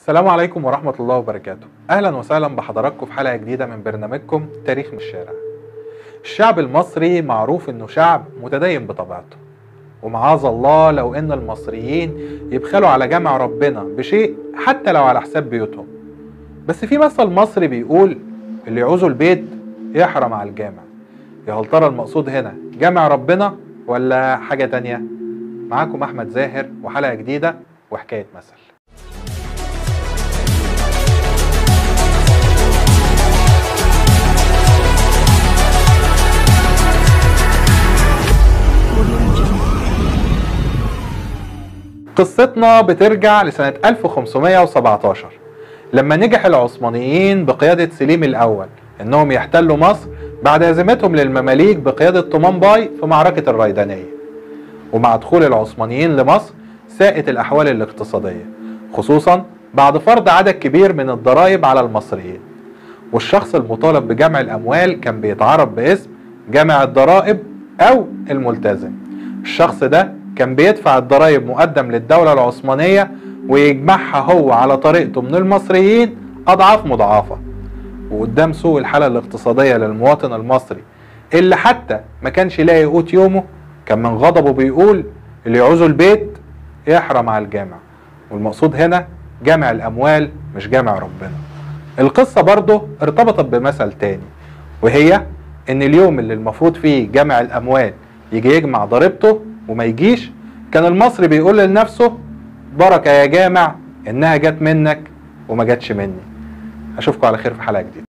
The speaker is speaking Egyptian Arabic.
السلام عليكم ورحمة الله وبركاته أهلا وسهلا بحضراتكم في حلقة جديدة من برنامجكم تاريخ من الشارع الشعب المصري معروف إنه شعب متدين بطبيعته ومعاذ الله لو إن المصريين يبخلوا على جمع ربنا بشيء حتى لو على حساب بيوتهم بس في مثل مصري بيقول اللي يعوزوا البيت يحرم على الجامع يا هل ترى المقصود هنا جامع ربنا ولا حاجة تانية معاكم أحمد زاهر وحلقة جديدة وحكاية مثل قصتنا بترجع لسنة 1517 لما نجح العثمانيين بقيادة سليم الأول إنهم يحتلوا مصر بعد هزيمتهم للمماليك بقيادة طومان باي في معركة الريدانية ومع دخول العثمانيين لمصر ساءت الأحوال الاقتصادية خصوصا بعد فرض عدد كبير من الضرائب على المصريين والشخص المطالب بجمع الأموال كان بيتعرف باسم جامع الضرائب أو الملتزم الشخص ده كان بيدفع الضرائب مقدم للدولة العثمانية ويجمعها هو على طريقته من المصريين أضعاف مضاعفة وقدام سوء الحالة الاقتصادية للمواطن المصري اللي حتى ما كانش لاقي قوت يومه كان من غضبه بيقول اللي يعوزوا البيت يحرم على الجامع والمقصود هنا جامع الأموال مش جامع ربنا القصة برضه ارتبطت بمثل تاني وهي ان اليوم اللي المفروض فيه جامع الأموال يجي يجمع ضريبته وما يجيش كان المصري بيقول لنفسه بركة يا جامع انها جت منك وما جاتش مني اشوفكم على خير في حلقة جديدة